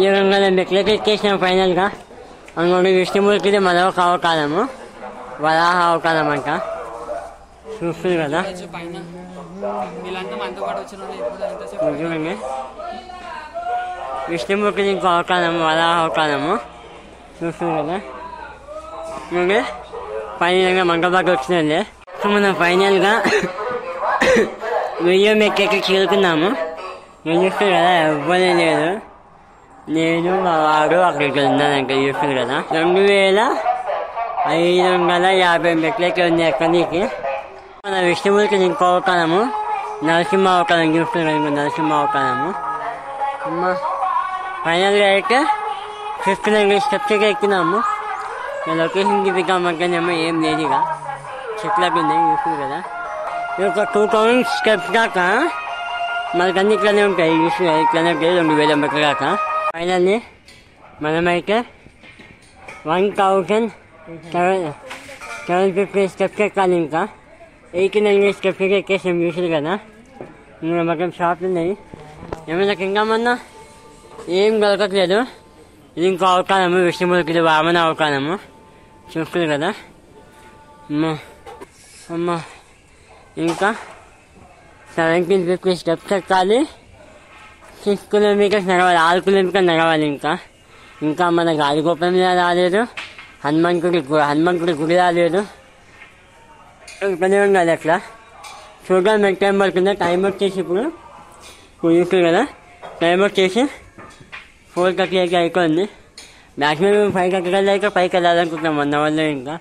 ఈ విధంగా మెట్లకి ఎక్కేసినాం ఫైనల్గా అందుకని విష్ణుమూర్తిది మరొక అవకాశము వరాహ అవకాశం అంట చూస్తుంది కదా వచ్చి పైన వీళ్ళంతా మనతో పాటు వచ్చిన వాళ్ళు ఎప్పుడు ఎంతసేపు చూడండి విష్ణుమూర్తిది ఇంకో అవకాశము వరాహ అవకాశము చూస్తుంది కదా చూడండి ఫైనల్గా మంగళబాగ్ వచ్చిందండి సో మనం ఫైనల్గా వెయ్యి మెట్లకి చేరుకున్నాము నేను చూస్తుంది కదా ఎవ్వరే లేదు నేను మా వాడు అక్కడికి ఉన్నాను ఇంకా చూస్తుంది కదా రెండు వేల ఐదు వందల యాభై మెట్లకి ఉంది ఎక్కడికి మన విష్ణుమూర్తి ఇంకో అవకాశము నరసింహ అవకాశం చూస్తుంది కదా ఇంకో నరసింహ అవకాశము అమ్మ ఫైనల్గా అయితే ఫిఫ్త్ లాంగ్వేజ్ స్టెప్స్కి ఎక్కినాము నా లొకేషన్కి దిగాం మధ్యనేమో ఏం లేదు ఇక చెట్లకు ఉన్నాయి చూస్తుంది కదా ఇది ఒక టూ థౌసండ్ స్టెప్స్ దాకా మనకు అన్ని ఇట్లానే ఉంటాయి చూసి ఇట్లానే ఉంటాయి రెండు వేల మెట్ల దాకా ఫైనల్లీ మనమైతే one thousand seven seven fifty steps ఎక్కాలి ఇంకా ఎయిటీ నైన్ స్టెప్స్కి ఎక్కేసాం చూసారు కదా ఇంకా మొత్తం షాప్లు ఉన్నాయి ఏమైనా ఇంకా మొన్న ఏం దొరకట్లేదు ఇది ఇంకో అవకాశము విష్ణుమూర్తిది వామన అవకాశము చూస్తుంది కదా అమ్మ అమ్మ ఇంకా సెవెంటీన్ ఫిఫ్టీ స్టెప్స్ ఎక్కాలి సిక్స్ కిలోమీటర్స్ నడవాలి ఆరు కిలోమీటర్స్ నడవాలి ఇంకా ఇంకా మన గాలిగోపురం మీద రాలేదు హనుమంతుడి గు- హనుమంతుడి గుడి రాలేదు ఇక్కడే ఉండాలి అట్లా చూద్దాం మీకు టైం పడుతుందా టైం వచ్చేసి ఇప్పుడు కుదురుతుంది కదా టైం వచ్చేసి ఫోర్ థర్టీ అయితే అయిపోయింది మ్యాక్సిమం ఫైవ్ థర్టీ కల్లా అయితే పైకి వెళ్ళాలనుకుంటున్నాం వన్ అవర్లో ఇంకా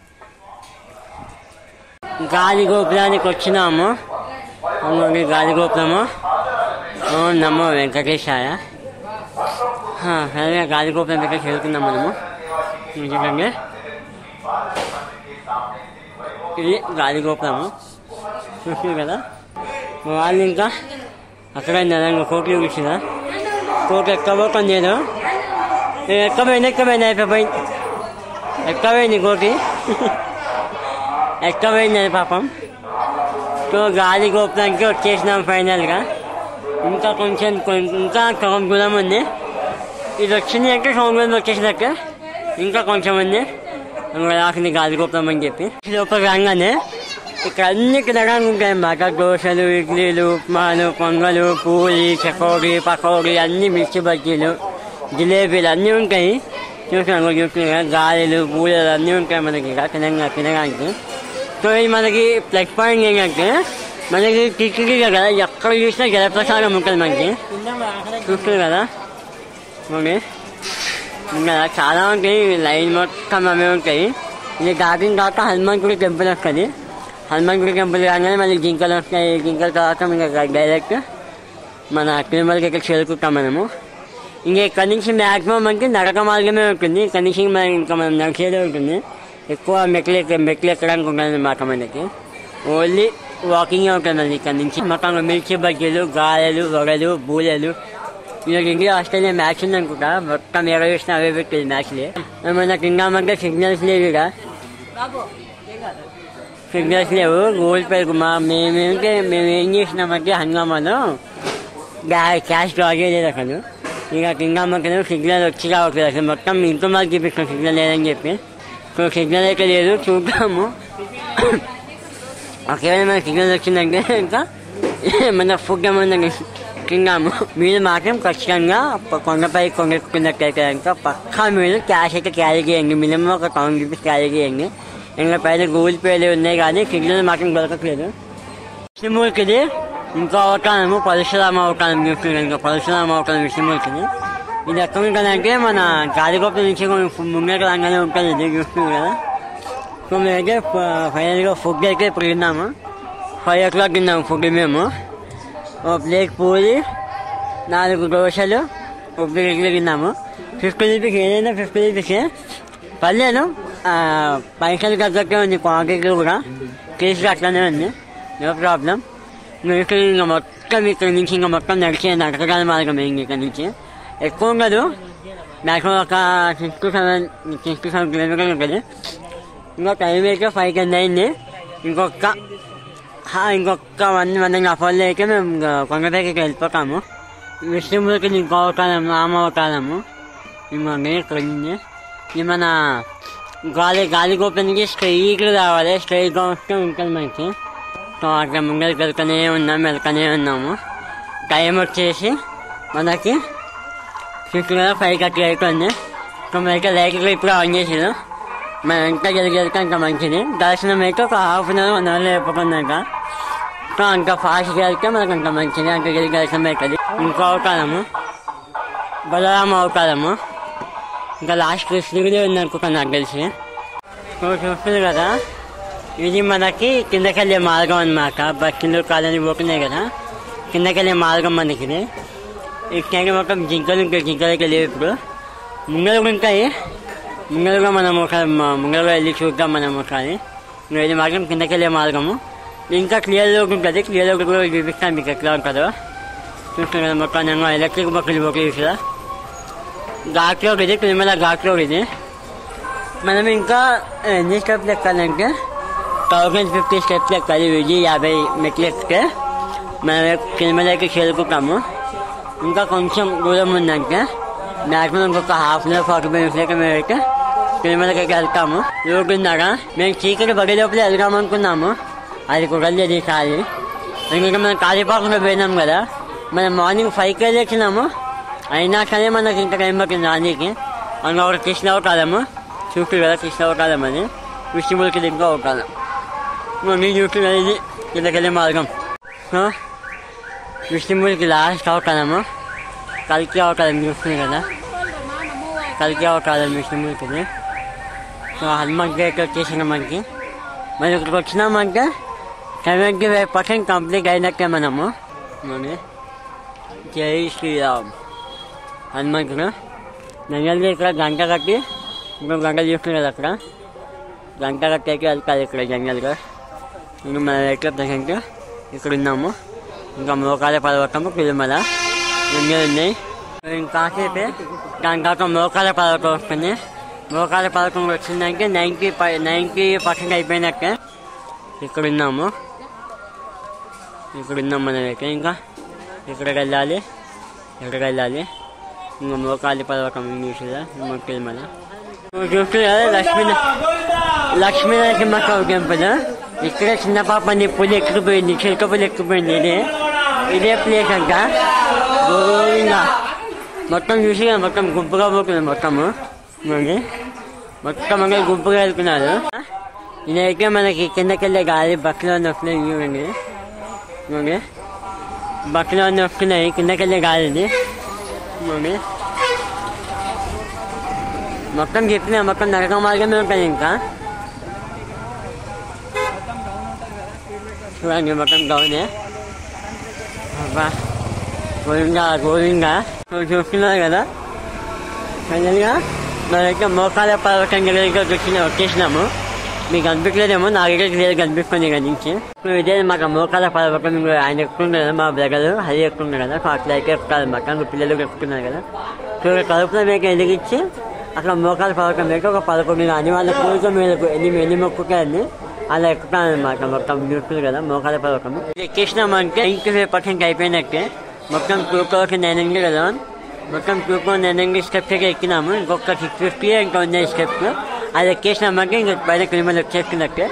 గాలి గోపురానికి వచ్చినాము అందులోని గాలి గోపురము ఓం నమో వెంకటేశాయ హా, సరే గాలి గోపురం దగ్గర చేరుకున్నాం మనము ఎందుకంటే ఇది గాలి గోపురము చూస్తుంది కదా మా వాళ్ళు ఇంకా అక్కడ నరంగా కోట్లు చూసినా కోట్లు ఎక్కబోతుంది నేను నేను ఎక్కబోయింది ఎక్కబోయింది అయిపోయి ఎక్కబోయింది కోటి ఎక్కబోయింది అది పాపం సో గాలి గోపురానికి వచ్చేసినాం ఫైనల్గా ఇంకా కొంచెం కొం- ఇంకా సగం దూరం ఉంది ఇది వచ్చింది అంటే సగం దూరం వచ్చేసినాక ఇంకా కొంచెం ఉంది ఇంకా రాసింది గాలి గోపురం అని చెప్పి లోపల రాగానే ఇక్కడ అన్ని తినడానికి ఉంటాయి అన్నమాట దోశలు ఇడ్లీలు ఉప్మాలు పొంగలు పూరి చకోడి పకోడి అన్ని మిర్చి బజ్జీలు జిలేబీలు అన్నీ ఉంటాయి చూసాను చూస్తున్నా గారెలు పూలలు అన్నీ ఉంటాయి మనకి ఇక్కడ తినగా తినడానికి సో ఇది మనకి ప్లస్ పాయింట్ ఏంటంటే మనకి టికెట్ కదా ఎక్కడ చూసినా జలప్రసాదం ఉంటుంది మనకి చూస్తుంది కదా ఓకే ఇంకా చాలా ఉంటాయి లైన్ మొత్తం అవే ఉంటాయి ఇది దాటిన తర్వాత హనుమంతుడి టెంపుల్ వస్తుంది హనుమంతుడి టెంపుల్ కాగానే మళ్ళీ జింకలు వస్తాయి జింకల తర్వాత ఇంకా డైరెక్ట్ మన తిరుమలకి ఇక్కడ చేరుకుంటాం మనము ఇంకా ఇక్కడ నుంచి మ్యాక్సిమం మనకి నడక మార్గమే ఉంటుంది ఇక్కడ నుంచి మనం ఇంకా మనం నడిచేదే ఉంటుంది ఎక్కువ మెట్లు ఎక్క మెట్లు ఎక్కడానికి ఉంటుంది అన్నమాట మనకి ఓన్లీ వాకింగ్ ఉంటుంది మనకి ఇక్కడ నుంచి మొత్తం మిర్చి బజ్జీలు గారెలు వడలు బూరెలు ఇలా ఇండియా ఆస్ట్రేలియా మ్యాచ్ ఉంది అనుకుంటా మొత్తం ఎక్కడ చూసినా అవే పెట్టేది మ్యాచ్లే మనకి ఇంకా మనకి సిగ్నల్స్ లేవు ఇక సిగ్నల్స్ లేవు గూగుల్ పే మా మేమేంటే మేము ఏం చేసినామంటే హంగామాలో గ్యా- క్యాష్ డ్రా చేయలేదు అసలు ఇక హంగామాకి సిగ్నల్ వచ్చి రావట్లేదు అసలు మొత్తం ఇంట్లో మాకు చూపిస్తాం సిగ్నల్ లేదని చెప్పి సో సిగ్నల్ అయితే లేదు చూద్దాము ఒకవేళ మన సిగ్నల్ వచ్చిందంటే ఇంకా మన ఫుడ్ ఏమన్నా తిన్నాము మీరు మాత్రం ఖచ్చితంగా ప- కొండపై కొండెక్కున్నట్టయితే ఇంకా పక్కా మీరు క్యాష్ అయితే క్యారీ చేయండి మినిమం ఒక థౌసండ్ రూపీస్ క్యారీ చేయండి ఇంకా పైన గూగుల్ పేలు ఉన్నాయి కానీ సిగ్నల్ మాత్రం దొరకట్లేదు విష్ణుమూర్తిది ఇంకో అవకాశము పరశురామ అవకాశం చూస్తున్నాను ఇంకా పరశురామ అవకాశం విష్ణుమూర్తిది ఇది ఎక్కడ ఉంటుందంటే మన గాలిగోపురం నుంచి కొంచెం ముంగట రంగానే ఉంటుంది ఇది చూస్తుంది కదా సో మేమైతే ఫైనల్గా ఫుడ్ అయితే ఇప్పుడు తిన్నాము ఫైవ్ ఓ క్లాక్ తిన్నాము ఫుడ్ మేము ఓ ప్లేట్ పూరి నాలుగు దోశలు ఒక ఇడ్లీ తిన్నాము ఫిఫ్టీ రూపీస్ ఏదైనా ఫిఫ్టీ రూపీసే పర్లేదు ఆ, పైసలు తగ్గట్టే ఉంది క్వాంటిటీ కూడా టేస్ట్ అట్లానే ఉంది నో ప్రాబ్లం మీకు ఇంకా మొత్తం ఇక్కడ నుంచి ఇంకా మొత్తం నడిచే నడకగల మార్గం ఇంక ఇక్కడ నుంచి ఎక్కువ ఉండదు మ్యాక్సిమం ఒక six to seven six to seven కిలోమీటర్లు ఉంటుంది ఇంకా టైం అయితే ఫైవ్ కింద అయింది ఇంకొక హా, ఇంకొక వన్ వన్ అండ్ హాఫ్ అవర్లో అయితే మేము ఇంకా కొండపైకి వెళ్ళిపోతాము విష్ణుమూర్తికి ఇంకో అవతారం రామ అవతారము ఇంకొండి ఇక్కడ ఉంది ఇది మన గాలి గాలి గోపెన్కి స్ట్రైట్ రావాలి స్ట్రైట్గా వస్తే ఉంటుంది మనకి సో అక్కడ ముంగలికి వెళ్తూనే ఉన్నాము వెళ్తూనే ఉన్నాము టైం వచ్చేసి మనకి సిక్స్ కదా ఫైవ్ థర్టీ అయిపోయింది సో మనకి లైట్లు ఇప్పుడు ఆన్ చేసారు మనం ఇంకా జరిగేది ఇంకా మంచిది దర్శనం అయితే ఒక half an hour one hour అయిపోకున్నాక సో అంత ఫాస్ట్గా వెళ్తే మనకు అంత మంచిది అంత జరిగి దర్శనం అవుతుంది ఇంకో అవకాశము బలరామ అవకాశము ఇంకా లాస్ట్ కృష్ణుడిదే ఉంది అనుకుంటాను నాకు తెలిసి సో చూస్తుంది కదా ఇది మనకి కిందకెళ్ళే మార్గం అనమాట బస్సులు కాదని పోతున్నాయి కదా కిందకెళ్ళే మార్గం మనకి ఇది ఇక్కడ ఒక జింకలు ఇంకా జింకలకి లేవు ఇప్పుడు ముంగలు కూడా ఉంటాయి ముంగలుగా మనం ఒక ముంగలుగా వెళ్ళి చూద్దాం మనం ఒకసారి ఇంకా ఇది మార్గం కిందకెళ్ళే మార్గము ఇంకా క్లియర్ లోకి ఉంటుంది క్లియర్ లోకి కూడా చూపిస్తాను మీకు ఎట్లా ఉంటుందో చూస్తున్నారు కదా మొత్తం నేను ఎలక్ట్రిక్ బస్సులు పోయి చూసా ఘాట్ రోడ్ ఇది తిరుమల ఘాట్ రోడ్ ఇది మనం ఇంకా ఎన్ని స్టెప్లు ఎక్కాలంటే థౌసండ్ ఫిఫ్టీ స్టెప్స్ ఎక్కాలి వెయ్యి యాభై మెట్లు ఎక్కితే మనం తిరుమలకి చేరుకుంటాము ఇంకా కొంచెం దూరం ఉందంటే మ్యాక్సిమం ఇంకొక half an hour forty minutes అయితే మేమైతే తిరుమలకి వెళ్తాము రోడ్డున్నారా మేము చీకటి పడే లోపల వెళ్దాం అనుకున్నాము అది కుదరలేదు ఈసారి ఎందుకంటే మనం కాళీపాకంలో పోయినాం కదా మనం మార్నింగ్ ఫైవ్కి వెళ్ళి వచ్చినాము అయినా సరే మనకి ఇంత టైం పట్టింది రానికి అందులో ఒకటి కృష్ణ అవకాశము చూసి కదా కృష్ణ అవకాశం అని విష్ణుమూలికి ఇంకో అవకాశం నేను చూస్తున్నది ఇది కిందకెళ్ళే మార్గం సో విష్ణుమూలికి లాస్ట్ అవకాశము కలికి అవకాశం చూస్తుంది కదా కలికి అవకాశం విష్ణుమూలికి సో హనుమాన్ గేట్ వచ్చేసిన మనకి మరి ఇక్కడికి వచ్చినామంటే సెవెంటీ ఫైవ్ పర్సెంట్ కంప్లీట్ అయినట్టే మనము మరి జై శ్రీరామ్ హనుమంతుడు నగల్ని ఇక్కడ గంట కట్టి ఇంకో గంట చూస్తుంది కదా అక్కడ గంట కట్టేకి వెళ్తారు ఇక్కడ జంగల్గా ఇంకా మన ఎట్లా ప్రజెంట్ ఇక్కడ ఉన్నాము ఇంకా మోకాల పర్వతము తిరుమల ఇవన్నీ ఉన్నాయి ఇంకాసేపే దాని తర్వాత మోకాల పర్వతం వస్తుంది మోకాల పర్వతం వచ్చిందంటే నైంటీ నైంటీ పర్సెంట్ అయిపోయినట్టే ఇక్కడ ఉన్నాము ఇక్కడ ఉన్నాం మనం అయితే ఇంకా ఇక్కడికి వెళ్ళాలి ఇక్కడికి వెళ్ళాలి ఇంకా మోకాలి పర్వతం ఇంగ్లీష్లో మొక్కలు మన చూస్తున్నా లక్ష్మీ లక్ష్మీ నరసింహ టెంపుల్ ఇక్కడ చిన్న పాప పులి ఎక్కిపోయింది చిలక పులి ఎక్కిపోయింది ఇదే ఇదే ప్లేస్ అంట గోవిందా మొత్తం చూసి మొత్తం గుంపుగా పోతుంది మొత్తము మరి మొత్తం అందరూ గుంపుగా వెళ్తున్నారు ఇదైతే మనకి కిందకెళ్ళే గాలి బస్సులో వస్తున్నాయి చూడండి మరి బస్సులో వస్తున్నాయి కిందకెళ్ళే గాలి ఇది మరి మొత్తం చెప్పిన మొత్తం నరక మార్గమే ఉంటుంది ఇంకా చూడండి మొత్తం గౌనే అబ్బా గోవిందా గోవిందా చూస్తున్నారు కదా ఫైనల్గా మనకి మోకాల పర్వతం దగ్గరికి వచ్చిన వచ్చేసినాము మీకు అనిపించలేదేమో నాకైతే క్లియర్ కనిపిస్తుంది ఇక్కడ నుంచి ఇప్పుడు ఇదే మాకు మోకాల పర్వతం ఇంకో ఆయన ఎక్కుతున్నారు కదా మా బ్రదర్ హరి ఎక్కుతున్నారు కదా సో అట్లా అయితే ఎక్కుతారు మాకు ఇంకా పిల్లలు ఎక్కుతున్నారు కదా సో ఇక్కడ కడుపులో మీకు ఎదిగించి అక్కడ మోకాల పర్వతం మీకు ఒక పదకొండు కానీ వాళ్ళ కోరిక మీద ఎన్ని ఎన్ని మొక్కుతాయని అలా ఎక్కుతాను అనమాట మొత్తం చూస్తుంది కదా మోకాల పర్వతం ఇది ఎక్కేసినామంటే నైంటీ ఫైవ్ పర్సెంట్ అయిపోయినట్టే మొత్తం టూ క్రోర్స్ నైన్ హండ్రెడ్ కదా మొత్తం two crore nine hundred steps అయితే ఎక్కినాము ఇంకొక సిక్స్ ఫిఫ్టీ ఇంకా ఉన్నాయి స్టెప్స్ అది ఎక్కేసినామంటే ఇంకా పైన కిలోమీటర్ వచ్చేస్తున్నట్టే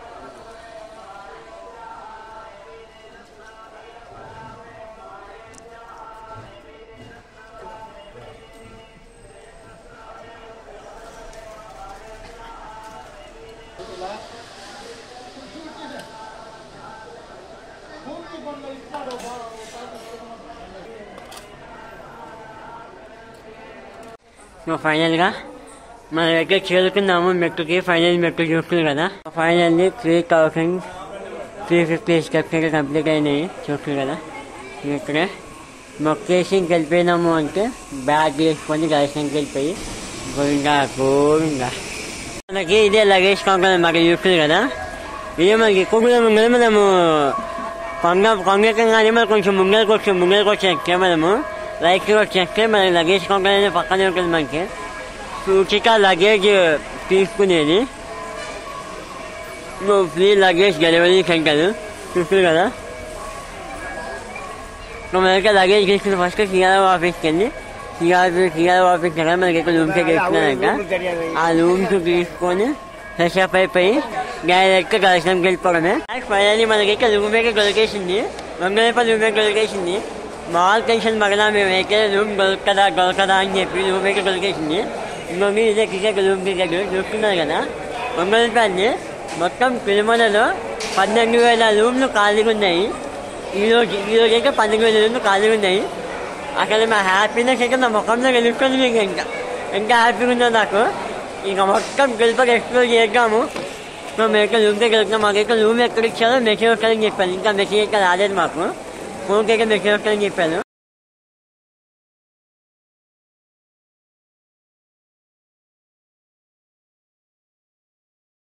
సో ఫైనల్గా మనం ఎక్కడ చేరుకున్నాము మెట్టుకి ఫైనల్ మెట్టు చూస్తుంది కదా finally three thousand three fifty steps అయితే కంప్లీట్ అయినాయి చూస్తుంది కదా ఇక్కడ మొక్కేసి ఇంక వెళ్ళిపోయినాము అంటే బ్యాగ్ వేసుకొని దర్శనంకి వెళ్ళిపోయి గోవిందా గోవిందా మనకి ఇదే లగేజ్ కౌంటర్ మాకు చూస్తుంది కదా ఇదే మనకి ఎక్కువ కూడా ముంగల మనము కొంగ కొంగకంగానే మనకు కొంచెం ముంగలకు వచ్చి ముంగలకు వచ్చి మనము రైట్ వచ్చేస్తే మన లగేజ్ కౌంటర్ అనేది పక్కనే ఉంటుంది మనకి ఉచిత లగేజ్ తీసుకునేది నువ్వు ఫ్రీ లగేజ్ డెలివరీ సెంటర్ చూస్తుంది కదా నువ్వు మనకి లగేజ్ తీసుకుని ఫస్ట్ సీఆర్ఓ ఆఫీస్కి వెళ్ళి సిఆర్పి సిఆర్ ఆఫీస్ దగ్గర మనకి ఇక్కడ రూమ్స్ ఎక్కుతున్నారంట ఆ రూమ్స్ తీసుకొని ఫ్రెష్ అప్ అయిపోయి డైరెక్ట్ దర్శనంకి వెళ్ళిపోవడమే ఫైనల్లీ మనకి ఇక్కడ రూమ్ అయితే దొరికేసింది మంగళపల్లి రూమ్ అయితే దొరికేసింది మాల్ టెన్షన్ పడదా మేము అయితే రూమ్ దొరకదా దొరకదా అని చెప్పి రూమ్ అయితే దొరికేసింది ఇంకొక ఇదే క్రికెట్ రూమ్ క్రికెట్ చూస్తున్నారు కదా మంగళపల్లి మొత్తం తిరుమలలో పన్నెండు వేల రూమ్లు ఖాళీగా ఉన్నాయి ఈరోజు ఈరోజు అయితే పన్నెండు వేల రూమ్లు ఖాళీగా ఉన్నాయి అసలు మా హ్యాపీనెస్ అయితే నా ముఖంలో గెలుస్తుంది మీకు ఇంకా ఎంత హ్యాపీగా ఉందో నాకు ఇక మొత్తం గెలుపకి ఎక్స్ప్లోర్ చేద్దాము సో మేము రూమ్కి వెళ్తున్నాం మాకు ఇక్కడ రూమ్ ఎక్కడ ఇచ్చారో మెసేజ్ వస్తారని చెప్పాను ఇంకా మెసేజ్ అయితే రాలేదు మాకు ఫోన్కి అయితే మెసేజ్ వస్తారని చెప్పాను